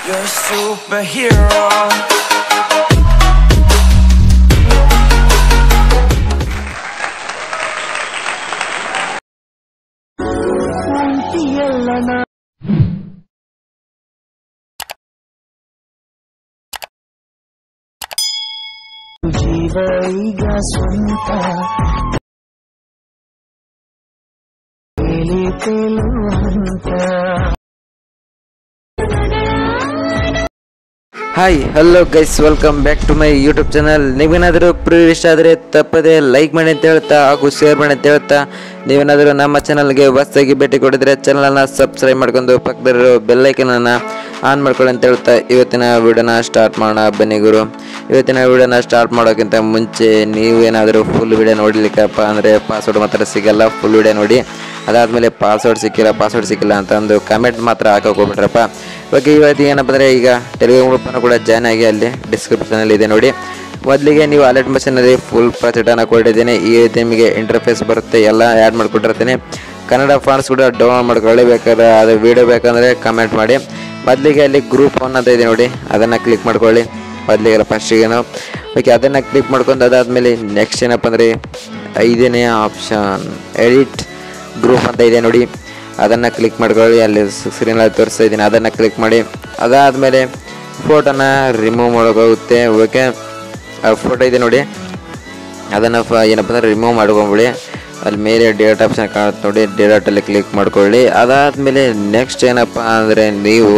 You're a superhero. ಜೀವ ಈಗ ಸ್ವಂತ ತೇಲಿ ತೇಲುವ ಹಂತ hi hello guys welcome back to my YouTube channel ನೀವೇನಾದರೂ ಪ್ರಿವ್ಯೂ ಇಷ್ಟ ಆದರೆ ತಪ್ಪದೆ ಲೈಕ್ ಮಾಡಿ ಅಂತ ಹೇಳ್ತಾ ಹಾಗೂ ಶೇರ್ ಮಾಡಿ ಅಂತ ಹೇಳ್ತಾ ನೀವೇನಾದರೂ ನಮ್ಮ ಚಾನಲ್ಗೆ ಹೊಸದಾಗಿ ಭೇಟಿ ಕೊಡಿದ್ರೆ ಚಾನಲನ್ನು ಸಬ್ಸ್ಕ್ರೈಬ್ ಮಾಡ್ಕೊಂಡು ಪಕ್ಕದಲ್ಲಿರೋ ಬೆಲ್ಲೈಕನನ್ನು ಆನ್ ಮಾಡ್ಕೊಳ್ಳಿ ಅಂತ ಹೇಳ್ತಾ ಇವತ್ತಿನ ವಿಡಿಯೋನ ಸ್ಟಾರ್ಟ್ ಮಾಡೋಣ ಬನ್ನಿ ಗುರು ಇವತ್ತಿನ ವಿಡಿಯೋನ ಸ್ಟಾರ್ಟ್ ಮಾಡೋಕ್ಕಿಂತ ಮುಂಚೆ ನೀವೇನಾದರೂ ಫುಲ್ ವಿಡಿಯೋ ನೋಡಲಿಕ್ಕಪ್ಪ ಅಂದರೆ ಪಾಸ್ವರ್ಡ್ ಮಾತ್ರ ಸಿಗಲ್ಲ ಫುಲ್ ವಿಡಿಯೋ ನೋಡಿ ಅದಾದಮೇಲೆ ಪಾಸ್ವರ್ಡ್ ಸಿಕ್ಕಿಲ್ಲ ಪಾಸ್ವರ್ಡ್ ಸಿಕ್ಕಿಲ್ಲ ಅಂತಂದು ಕಮೆಂಟ್ ಮಾತ್ರ ಹಾಕೋಕೆ ಹೋಗ್ಬಿಟ್ರಪ್ಪ ಓಕೆ ಇವತ್ತು ಏನಪ್ಪ ಅಂದರೆ ಈಗ ಟೆಲಿಗ್ರಾಮ್ ಗ್ರೂಪನ್ನು ಕೂಡ ಜಾಯ್ನ್ ಆಗಿ ಅಲ್ಲಿ ಡಿಸ್ಕ್ರಿಪ್ಷನಲ್ಲಿ ಇದೆ ನೋಡಿ ಮೊದಲಿಗೆ ನೀವು ಅಲರ್ಟ್ ಮಷೀನಲ್ಲಿ ಫುಲ್ ಪ್ರಾಜೆಕ್ಟನ್ನು ಕೊಟ್ಟಿದ್ದೀನಿ ಈ ರೀತಿ ನಿಮಗೆ ಇಂಟರ್ಫೇಸ್ ಬರುತ್ತೆ ಎಲ್ಲ ಆ್ಯಡ್ ಮಾಡಿಕೊಟ್ಟಿರ್ತೀನಿ ಕನ್ನಡ ಫಾಂಟ್ಸ್ ಕೂಡ ಡೌನ್ಲೋಡ್ ಮಾಡ್ಕೊಳ್ಳಿ ಬೇಕಾದ್ರೆ ಅದು ವೀಡಿಯೋ ಬೇಕಂದರೆ ಕಮೆಂಟ್ ಮಾಡಿ ಮೊದಲಿಗೆ ಅಲ್ಲಿ ಗ್ರೂಪ್ ಒನ್ ಅಂತ ಇದೆ ನೋಡಿ ಅದನ್ನು ಕ್ಲಿಕ್ ಮಾಡ್ಕೊಳ್ಳಿ ಮೊದಲಿಗೆಲ್ಲ ಫಸ್ಟಿಗೇನು ಓಕೆ ಅದನ್ನು ಕ್ಲಿಕ್ ಮಾಡ್ಕೊಂಡು ಅದಾದಮೇಲೆ ನೆಕ್ಸ್ಟ್ ಏನಪ್ಪ ಅಂದರೆ ಐದನೇ ಆಪ್ಷನ್ ಎಡಿಟ್ ಗ್ರೂಪ್ ಅಂತ ಇದೆ ನೋಡಿ ಅದನ್ನು ಕ್ಲಿಕ್ ಮಾಡ್ಕೊಳ್ಳಿ ಅಲ್ಲಿ ಸ್ಕ್ರೀನಲ್ಲಿ ತೋರಿಸ್ತಾ ಇದ್ದೀನಿ ಅದನ್ನು ಕ್ಲಿಕ್ ಮಾಡಿ ಅದಾದಮೇಲೆ ಫೋಟೋನ ರಿಮೂವ್ ಮಾಡೋಕ್ಕಾಗುತ್ತೆ ಓಕೆ ಆ ಫೋಟೋ ಇದೆ ನೋಡಿ ಅದನ್ನು ಫ ಏನಪ್ಪ ಅಂದರೆ ರಿಮೂವ್ ಮಾಡ್ಕೊಂಬಿಡಿ ಅಲ್ಲಿ ಮೇಲೆ ಡೇಟ್ ಆಪ್ಷನ್ ಕಾಣುತ್ತೆ ನೋಡಿ ಡೇಟಲ್ಲಿ ಕ್ಲಿಕ್ ಮಾಡ್ಕೊಳ್ಳಿ ಅದಾದಮೇಲೆ ನೆಕ್ಸ್ಟ್ ಏನಪ್ಪ ಅಂದರೆ ನೀವು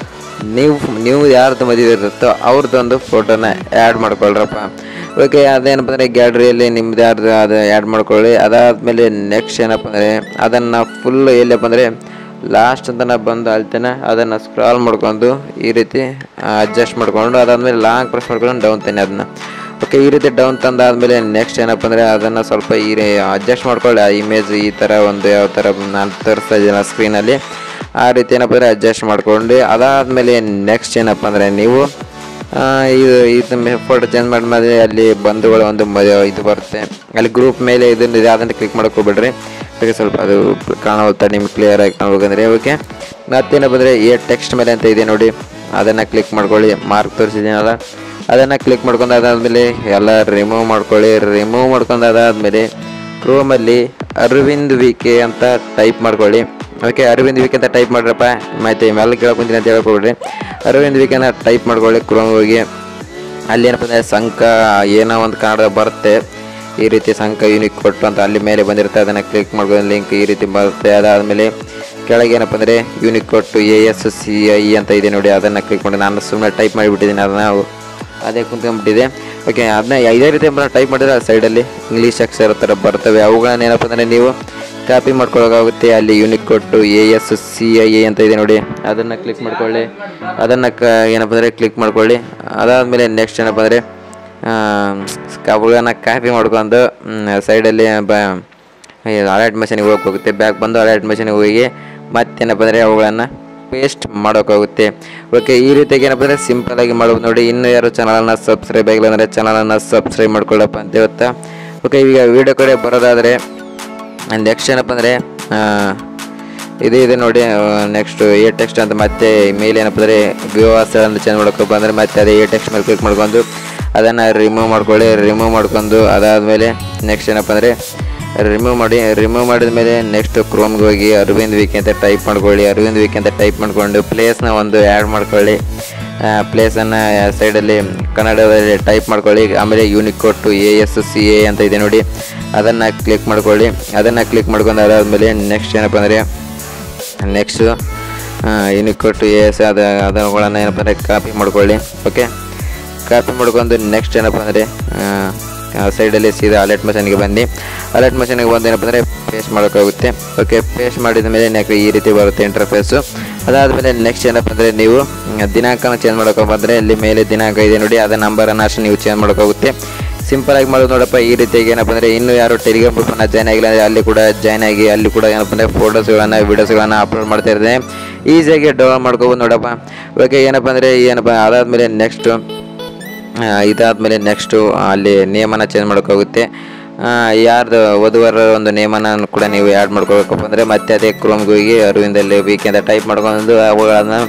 ನೀವು ನೀವು ಯಾರ್ದು ಮದುವೆ ಇರುತ್ತೋ ಅವ್ರದ್ದೊಂದು ಫೋಟೋನ ಆ್ಯಡ್ ಮಾಡ್ಕೊಳ್ರಪ್ಪ ಓಕೆ ಅದೇನಪ್ಪ ಅಂದರೆ ಗ್ಯಾಲರಿಯಲ್ಲಿ ನಿಮ್ದು ಯಾರ್ದು ಅದು ಆ್ಯಡ್ ಮಾಡ್ಕೊಳ್ಳಿ ಅದಾದಮೇಲೆ ನೆಕ್ಸ್ಟ್ ಏನಪ್ಪ ಅಂದರೆ ಅದನ್ನು ಫುಲ್ ಎಲ್ಲಪ್ಪ ಅಂದರೆ ಲಾಸ್ಟ್ ಅಂತ ಬಂದು ಅಳ್ತೇನೆ ಅದನ್ನು ಸ್ಕ್ರಾಲ್ ಮಾಡ್ಕೊಂಡು ಈ ರೀತಿ ಅಡ್ಜಸ್ಟ್ ಮಾಡ್ಕೊಂಡು ಅದಾದಮೇಲೆ ಲಾಂಗ್ ಪ್ರೆಸ್ ಮಾಡ್ಕೊಂಡು ಡೌನ್ ತಾನೆ ಅದನ್ನ ಓಕೆ ಈ ರೀತಿ ಡೌನ್ ತಂದಾದಮೇಲೆ ನೆಕ್ಸ್ಟ್ ಏನಪ್ಪ ಅಂದರೆ ಅದನ್ನು ಸ್ವಲ್ಪ ಈ ಅಡ್ಜಸ್ಟ್ ಮಾಡ್ಕೊಳ್ಳಿ ಆ ಇಮೇಜ್ ಈ ಥರ ಒಂದು ಯಾವ ಥರ ನಾನು ತೋರಿಸ್ತಾ ಇದ್ದೀನಿ ಸ್ಕ್ರೀನಲ್ಲಿ ಆ ರೀತಿ ಏನಪ್ಪ ಅಂದರೆ ಅಡ್ಜಸ್ಟ್ ಮಾಡ್ಕೊಂಡು ಅದಾದಮೇಲೆ ನೆಕ್ಸ್ಟ್ ಏನಪ್ಪ ಅಂದರೆ ನೀವು ಆ, ಇದು ಇದು ಫೋಟೋ ಚೇಂಜ್ ಮಾಡಿದ್ಮೇಲೆ ಅಲ್ಲಿ ಬಂಧುಗಳ ಒಂದು ಮದುವೆ ಇದು ಬರುತ್ತೆ ಅಲ್ಲಿ ಗ್ರೂಪ್ ಮೇಲೆ ಇದನ್ನು ಇದೆ ಅದನ್ನು ಕ್ಲಿಕ್ ಮಾಡಕ್ಕೆ ಹೋಗ್ಬೇಡ್ರಿ ಅದಕ್ಕೆ ಸ್ವಲ್ಪ ಅದು ಕಾಣುತ್ತಾ ನಿಮ್ಗೆ ಕ್ಲಿಯರ್ ಆಗಿ ಕಾಣ್ಬೇಕಂದ್ರೆ ಓಕೆ ಮತ್ತೇನಪ್ಪ ಅಂದರೆ ಏ ಟೆಕ್ಸ್ಟ್ ಮೇಲೆ ಅಂತ ಇದೆ ನೋಡಿ ಅದನ್ನು ಕ್ಲಿಕ್ ಮಾಡ್ಕೊಳ್ಳಿ ಮಾರ್ಕ್ ತೋರಿಸಿದ್ದೀನಲ್ಲ ಅದನ್ನು ಕ್ಲಿಕ್ ಮಾಡ್ಕೊಂಡು ಅದಾದಮೇಲೆ ಎಲ್ಲ ರಿಮೂವ್ ಮಾಡ್ಕೊಳ್ಳಿ ರಿಮೂವ್ ಮಾಡ್ಕೊಂಡು ಅದಾದಮೇಲೆ ಕ್ರೋಮಲ್ಲಿ ಅರವಿಂದ್ ವಿ ಕೆ ಅಂತ ಟೈಪ್ ಮಾಡ್ಕೊಳ್ಳಿ ಓಕೆ ಅರವಿಂದ್ ವಿಕೆ ಅಂತ ಟೈಪ್ ಮಾಡ್ರಪ್ಪ ಮತ್ತೆ ಮೇಲೆ ಕೇಳಕ್ ಕುಂತೀನಿ ಅಂತ ಹೇಳಕ್ ಹೋಗ್ಬಿಡ್ರಿ ಅರವಿಂದ್ ವಿಕೆನ ಟೈಪ್ ಮಾಡ್ಕೊಳ್ಳಿ ಕ್ರೋಮ್ ಹೋಗಿ ಅಲ್ಲಿ ಏನಪ್ಪ ಅಂದರೆ ಸಂಕ ಏನೋ ಒಂದು ಕನ್ನಡ ಬರುತ್ತೆ ಈ ರೀತಿ ಸಂಕ ಯೂನಿಕ್ ಕೊಟ್ಟು ಅಂತ ಅಲ್ಲಿ ಮೇಲೆ ಬಂದಿರುತ್ತೆ ಅದನ್ನು ಕ್ಲಿಕ್ ಮಾಡ್ಕೊಂಡು ಲಿಂಕ್ ಈ ರೀತಿ ಬರುತ್ತೆ ಅದಾದಮೇಲೆ ಕೆಳಗೆ ಏನಪ್ಪ ಅಂದರೆ unique Unicode A S C I ಅಂತ ಇದೆ ನೋಡಿ ಅದನ್ನು ಕ್ಲಿಕ್ ಮಾಡಿ ನಾನು ಸುಮ್ಮನೆ ಟೈಪ್ ಮಾಡಿಬಿಟ್ಟಿದ್ದೀನಿ ಅದನ್ನು ಅದೇ ಕುಂತ್ಕೊಂಡ್ಬಿಟ್ಟಿದೆ ಓಕೆ ಅದನ್ನ ಇದೇ ರೀತಿ ಟೈಪ್ ಮಾಡಿದ್ರೆ ಸೈಡಲ್ಲಿ ಇಂಗ್ಲೀಷ್ ಅಕ್ಷರ ಥರ ಬರ್ತವೆ ಅವುಗಳನ್ನ ಏನಪ್ಪ ಅಂದರೆ ನೀವು ಕಾಪಿ ಮಾಡ್ಕೊಳ್ಳೋಕ್ಕಾಗುತ್ತೆ ಅಲ್ಲಿ Unicode A S C I A ಅಂತ ಇದೆ ನೋಡಿ ಅದನ್ನು ಕ್ಲಿಕ್ ಮಾಡ್ಕೊಳ್ಳಿ ಅದನ್ನು ಕ ಏನಪ್ಪ ಅಂದರೆ ಕ್ಲಿಕ್ ಮಾಡ್ಕೊಳ್ಳಿ ಅದಾದಮೇಲೆ ನೆಕ್ಸ್ಟ್ ಏನಪ್ಪ ಅಂದರೆ ಅವುಗಳನ್ನ ಕಾಪಿ ಮಾಡ್ಕೊಂಡು ಸೈಡಲ್ಲಿ ಬ ಅಲರ್ಟ್ ಮೆಷಿನಿಗೆ ಹೋಗೋಗುತ್ತೆ ಬ್ಯಾಕ್ ಬಂದು ಅಲರ್ಟ್ ಮೆಷಿನಿಗೆ ಹೋಗಿ ಮತ್ತೇನಪ್ಪ ಅಂದರೆ ಅವುಗಳನ್ನು ಪೇಸ್ಟ್ ಮಾಡೋಕ್ಕಾಗುತ್ತೆ ಓಕೆ ಈ ರೀತಿಯಾಗಿ ಏನಪ್ಪ ಅಂದರೆ ಸಿಂಪಲಾಗಿ ಮಾಡ್ಬೋದು ನೋಡಿ ಇನ್ನೂ ಯಾರು ಚಾನಲನ್ನು ಸಬ್ಸ್ಕ್ರೈಬ್ ಆಗಿಲ್ಲ ಅಂದರೆ ಚಾನಲನ್ನು ಸಬ್ಸ್ಕ್ರೈಬ್ ಮಾಡ್ಕೊಳ್ಳಪ್ಪ ಅಂತ ಹೇಳ್ತಾ ಓಕೆ ಈಗ ವಿಡಿಯೋ ಕಡೆ ಬರೋದಾದರೆ ನೆಕ್ಸ್ಟ್ ಏನಪ್ಪ ಅಂದರೆ ಇದು ಇದೆ ನೋಡಿ ನೆಕ್ಸ್ಟ್ ಎ ಟೆಕ್ಸ್ಟ್ ಅಂತ ಮತ್ತೆ ಮೇಲೆ ಏನಪ್ಪ ಅಂದರೆ ವಿವಾಸ ಅಂತ ಚೇಂಜ್ ಮಾಡ್ಕೊ ಬಂದರೆ ಮತ್ತೆ ಅದೇ ಎ ಟೆಕ್ಸ್ಟ್ ಮೇಲೆ ಕ್ಲಿಕ್ ಮಾಡ್ಕೊಂಡು ಅದನ್ನು ರಿಮೂವ್ ಮಾಡ್ಕೊಳ್ಳಿ ರಿಮೂವ್ ಮಾಡ್ಕೊಂಡು ಅದಾದಮೇಲೆ ನೆಕ್ಸ್ಟ್ ಏನಪ್ಪ ಅಂದರೆ ರಿಮೂವ್ ಮಾಡಿ ರಿಮೂವ್ ಮಾಡಿದ ಮೇಲೆ ನೆಕ್ಸ್ಟ್ ಕ್ರೋಮ್ಗೆ ಹೋಗಿ ಅರವಿಂದ್ ವೀಕ್ ಅಂತ ಟೈಪ್ ಮಾಡ್ಕೊಳ್ಳಿ ಅರವಿಂದ್ ವೀಕ್ ಅಂತ ಟೈಪ್ ಮಾಡಿಕೊಂಡು ಪ್ಲೇಸ್ನ ಒಂದು ಆ್ಯಡ್ ಮಾಡ್ಕೊಳ್ಳಿ ಪ್ಲೇಸನ್ನು ಸೈಡಲ್ಲಿ ಕನ್ನಡದಲ್ಲಿ ಟೈಪ್ ಮಾಡ್ಕೊಳ್ಳಿ ಆಮೇಲೆ unique Unicode A S C A ಅಂತ ಇದೆ ನೋಡಿ ಅದನ್ನು ಕ್ಲಿಕ್ ಮಾಡ್ಕೊಳ್ಳಿ ಅದನ್ನು ಕ್ಲಿಕ್ ಮಾಡ್ಕೊಂಡು ಅದಾದಮೇಲೆ ನೆಕ್ಸ್ಟ್ ಏನಪ್ಪ ಅಂದರೆ next Unicode A S ಅದು ಅದನ್ನು ಏನಪ್ಪ ಅಂದರೆ ಕಾಪಿ ಮಾಡ್ಕೊಳ್ಳಿ ಓಕೆ ಕಾಪಿ ಮಾಡ್ಕೊಂಡು ನೆಕ್ಸ್ಟ್ ಏನಪ್ಪ ಅಂದರೆ ಸೈಡಲ್ಲಿ ಸೀದಾ ಅಲರ್ಟ್ ಮಷನಿಗೆ ಬನ್ನಿ ಅಲರ್ಟ್ ಮಷನಿಗೆ ಬಂದು ಏನಪ್ಪ ಅಂದರೆ ಪೇಸ್ಟ್ ಮಾಡೋಕ್ಕಾಗುತ್ತೆ ಓಕೆ ಪೇಸ್ಟ್ ಮಾಡಿದ ಮೇಲೆ ನೆಕ್ಸ್ಟ್ ಈ ರೀತಿ ಬರುತ್ತೆ ಇಂಟರ್ಫೇಸು ಅದಾದಮೇಲೆ ನೆಕ್ಸ್ಟ್ ಏನಪ್ಪ ಅಂದರೆ ನೀವು ಮ್, ದಿನಾಂಕನ ಚೇಂಜ್ ಮಾಡೋಕೆ ಬಂದರೆ ಅಲ್ಲಿ ಮೇಲೆ ದಿನಾಂಕ ಇದೆ ನೋಡಿ ಅದ ನಂಬರನ್ನು ಅಷ್ಟು ನೀವು ಚೇಂಜ್ ಮಾಡೋಕ್ಕಾಗುತ್ತೆ ಸಿಂಪಲ್ ಆಗಿ ಮಾಡೋದು ನೋಡಪ್ಪ ಈ ರೀತಿಯಾಗಿ ಏನಪ್ಪ ಅಂದರೆ ಇನ್ನೂ ಯಾರು ಟೆಲಿಗ್ರಾಮ್ ಗ್ರೂಪನ್ನು ಜಾಯ್ನ್ ಆಗಿಲ್ಲ ಅಂದರೆ ಅಲ್ಲಿ ಕೂಡ ಜಾಯ್ನ್ ಆಗಿ ಅಲ್ಲಿ ಕೂಡ ಏನಪ್ಪ ಅಂದರೆ ಫೋಟೋಸ್ಗಳನ್ನು ವೀಡಿಯೋಸ್ಗಳನ್ನು ಅಪ್ಲೋಡ್ ಮಾಡ್ತಾ ಇರ್ತೇನೆ ಈಸಿಯಾಗಿ ಡೌನ್ಲೋಡ್ ಮಾಡ್ಕೋಬೋದು ನೋಡಪ್ಪ ಓಕೆ ಏನಪ್ಪ ಅಂದರೆ ಏನಪ್ಪ ಅದಾದಮೇಲೆ ನೆಕ್ಸ್ಟು ಇದಾದಮೇಲೆ ನೆಕ್ಸ್ಟು ಅಲ್ಲಿ ನೇಮನ ಚೇಂಜ್ ಮಾಡೋಕ್ಕಾಗುತ್ತೆ ಯಾರ್ದು ವಧುವರ ಒಂದು ನೇಮನ ಕೂಡ ನೀವು ಆ್ಯಡ್ ಮಾಡ್ಕೋಬೇಕಪ್ಪ ಅಂದರೆ ಮತ್ತೆ ಅದೇ ಕ್ರೋಮ್ಗೆ ಹೋಗಿ ಅರವಿಂದಲ್ಲಿ ವೀಕ್ ಅಂತ ಟೈಪ್ ಮಾಡ್ಕೊಂಡು ಅವುಗಳನ್ನು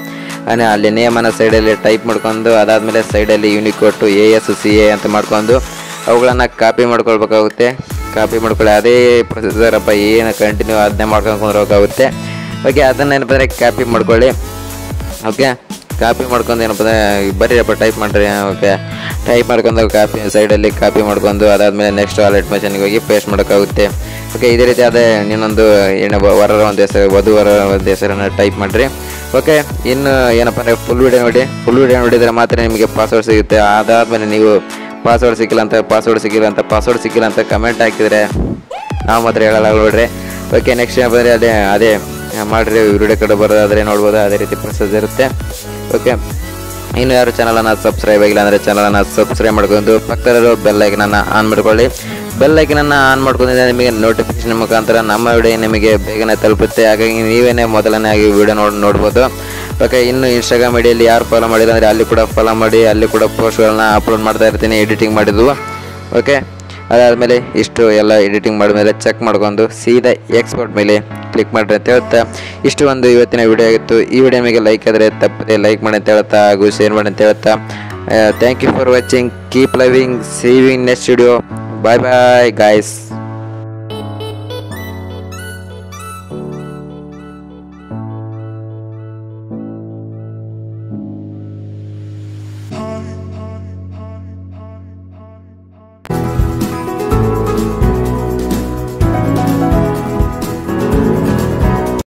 ಅನೇ ಅಲ್ಲಿ ನೇಮನ ಸೈಡಲ್ಲಿ ಟೈಪ್ ಮಾಡ್ಕೊಂಡು ಅದಾದಮೇಲೆ ಸೈಡಲ್ಲಿ Unicode A S C A ಅಂತ ಮಾಡ್ಕೊಂಡು ಅವುಗಳನ್ನು ಕಾಪಿ ಮಾಡ್ಕೊಳ್ಬೇಕಾಗುತ್ತೆ ಕಾಪಿ ಮಾಡ್ಕೊಳ್ಳಿ ಅದೇ ಪ್ರೊಸೀಜರ್ ಅಪ್ಪ ಏನು ಕಂಟಿನ್ಯೂ ಅದನ್ನೇ ಮಾಡ್ಕೊಂಡು ಕುಂದ್ರೋಕ್ಕಾಗುತ್ತೆ ಓಕೆ ಅದನ್ನ ಏನಪ್ಪ ಅಂದರೆ ಕಾಪಿ ಮಾಡ್ಕೊಳ್ಳಿ ಓಕೆ ಕಾಪಿ ಮಾಡ್ಕೊಂಡು ಏನಪ್ಪ ಅಂದರೆ ಬರೀರಪ್ಪ ಟೈಪ್ ಮಾಡಿರಿ ಓಕೆ ಟೈಪ್ ಮಾಡ್ಕೊಂಡು ಕಾಪಿ ಸೈಡಲ್ಲಿ ಕಾಪಿ ಮಾಡ್ಕೊಂಡು ಅದಾದಮೇಲೆ ನೆಕ್ಸ್ಟ್ ವಾಲೆಟ್ ಮೆಷನ್ಗೆ ಹೋಗಿ ಪೇಸ್ಟ್ ಮಾಡೋಕ್ಕಾಗುತ್ತೆ ಓಕೆ ಇದೇ ರೀತಿ ಅದೇ ಇನ್ನೊಂದು ಏನು ವರರ ಒಂದು ಹೆಸರು ವಧುವರ ಒಂದು ಹೆಸರನ್ನು ಟೈಪ್ ಮಾಡಿರಿ ಓಕೆ ಇನ್ನು ಏನಪ್ಪ ಅಂದರೆ ಫುಲ್ ವಿಡಿಯೋ ನೋಡಿ ಫುಲ್ ವಿಡಿಯೋ ನೋಡಿದರೆ ಮಾತ್ರ ನಿಮಗೆ ಪಾಸ್ವರ್ಡ್ ಸಿಗುತ್ತೆ ಅದಾದಮೇಲೆ ನೀವು ಪಾಸ್ವರ್ಡ್ ಸಿಕ್ಕಿಲ್ಲ ಅಂತ ಪಾಸ್ವರ್ಡ್ ಸಿಕ್ಕಿಲ್ಲ ಅಂತ ಪಾಸ್ವರ್ಡ್ ಸಿಕ್ಕಿಲ್ಲ ಅಂತ ಕಮೆಂಟ್ ಹಾಕಿದರೆ ನಾವು ಮಾತ್ರ ಹೇಳಲ್ಲ ನೋಡ್ರಿ ಓಕೆ ನೆಕ್ಸ್ಟ್ ಏನಪ್ಪ ಅದೇ ಅದೇ ಮಾಡಿರಿ ವಿಡಿಯೋ ಕಡೆ ಬರೋದಾದರೆ ನೋಡ್ಬೋದು ಅದೇ ರೀತಿ ಪ್ರೊಸೆಸ್ ಇರುತ್ತೆ ಓಕೆ ಇನ್ನು ಯಾರು ಚಾನಲನ್ನು ಸಬ್ಸ್ಕ್ರೈಬ್ ಆಗಿಲ್ಲ ಅಂದರೆ ಚಾನಲನ್ನು ಸಬ್ಸ್ಕ್ರೈಬ್ ಮಾಡ್ಕೊಂಡು ಪಕ್ಕದಲ್ಲಿರೋ ಬೆಲ್ ಐಕನನ್ನು ಆನ್ ಮಾಡ್ಕೊಳ್ಳಿ ಬೆಲ್ ಐಕನನ್ನು ಆನ್ ಮಾಡ್ಕೊಂಡಿದ್ರೆ ನಿಮಗೆ ನೋಟಿಫಿಕೇಶನ್ ಮುಖಾಂತರ ನಮ್ಮ ವಿಡಿಯೋ ನಿಮಗೆ ಬೇಗನೆ ತಲುಪುತ್ತೆ ಹಾಗಾಗಿ ನೀವೇನೇ ಮೊದಲನೇ ಆಗಿ ವಿಡಿಯೋ ನೋಡಿ ನೋಡ್ಬೋದು ಓಕೆ ಇನ್ನು ಇನ್ಸ್ಟಾಗ್ರಾಮ್ ಐಡಿಯಲ್ಲಿ ಯಾರು ಫಾಲೋ ಮಾಡಿಲ್ಲ ಅಂದರೆ ಅಲ್ಲಿ ಕೂಡ ಫಾಲೋ ಮಾಡಿ ಅಲ್ಲಿ ಕೂಡ ಪೋಸ್ಟ್ಗಳನ್ನ ಅಪ್ಲೋಡ್ ಮಾಡ್ತಾ ಇರ್ತೀನಿ ಎಡಿಟಿಂಗ್ ಮಾಡಿದ್ವು ಓಕೆ ಅದಾದಮೇಲೆ ಇಷ್ಟು ಎಲ್ಲ ಎಡಿಟಿಂಗ್ ಮಾಡಿದ್ಮೇಲೆ ಚೆಕ್ ಮಾಡ್ಕೊಂಡು ಸೀದಾ ಎಕ್ಸ್ಪೋರ್ಟ್ ಮೇಲೆ ಕ್ಲಿಕ್ ಮಾಡಿರಿ ಅಂತ ಹೇಳ್ತಾ ಇಷ್ಟು ಒಂದು ಇವತ್ತಿನ ವಿಡಿಯೋ ಆಗಿತ್ತು ಈ ವಿಡಿಯೋ ನಿಮಗೆ ಲೈಕ್ ಆದರೆ ತಪ್ಪದೆ ಲೈಕ್ ಮಾಡಿ ಅಂತ ಹೇಳ್ತಾ ಹಾಗೂ ಶೇರ್ ಮಾಡಿ ಅಂತ ಹೇಳ್ತಾ thank you for watching keep loving saving next video bye bye guys